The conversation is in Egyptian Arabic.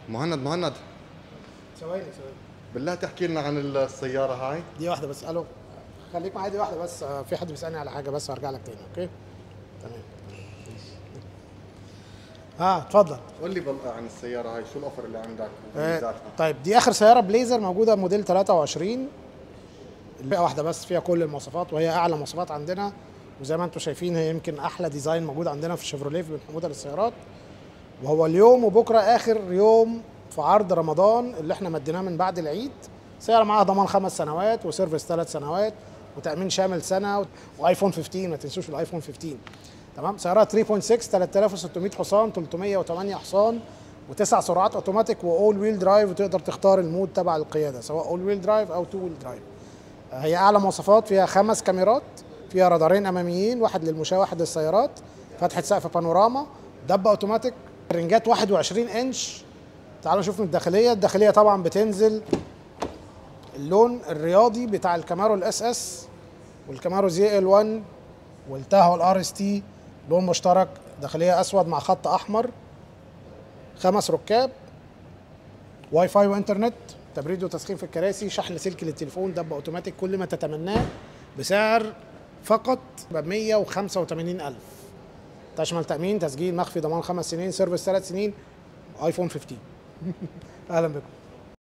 مهند مهند ثواني ثواني بالله تحكي لنا عن السيارة هاي دي واحده بس الو خليك معايا دي واحده بس آه، في حد بيسالني على حاجه بس هرجع لك تاني اوكي تمام اه اتفضل قول لي بل... عن السيارة هاي شو الأوفر اللي عندك آه، وميزاتها طيب دي اخر سياره بليزر موجوده موديل 23 الفئه واحده بس فيها كل المواصفات وهي اعلى مواصفات عندنا وزي ما انتم شايفين هي يمكن احلى ديزاين موجود عندنا في شيفروليه في بن حموده للسيارات وهو اليوم وبكره اخر يوم في عرض رمضان اللي احنا مديناه من بعد العيد سياره معاها ضمان خمس سنوات وسيرفيس ثلاث سنوات وتامين شامل سنه و- وايفون 15 ما تنسوش الايفون 15 تمام سياره 3.6 3600 حصان 308 حصان وتسع سرعات اوتوماتيك واول ويل درايف وتقدر تختار المود تبع القياده سواء اول ويل درايف او تو ويل درايف هي اعلى مواصفات فيها خمس كاميرات فيها رادارين اماميين واحد للمشاة واحد للسيارات فتحه سقف بانوراما دبه اوتوماتيك رنجات 21 انش تعالوا نشوف من الداخليه الداخليه طبعا بتنزل اللون الرياضي بتاع الكامارو الاس اس والكامارو زي ال 1 والتاهو الار اس تي لون مشترك داخليه اسود مع خط احمر خمس ركاب واي فاي وانترنت تبريد وتسخين في الكراسي شحن سلك للتليفون دب اوتوماتيك كل ما تتمناه بسعر فقط ب 185000 تشمل تامين تسجيل مخفي ضمان خمس سنين سيرفيس ثلاث سنين ايفون 15 اهلا بكم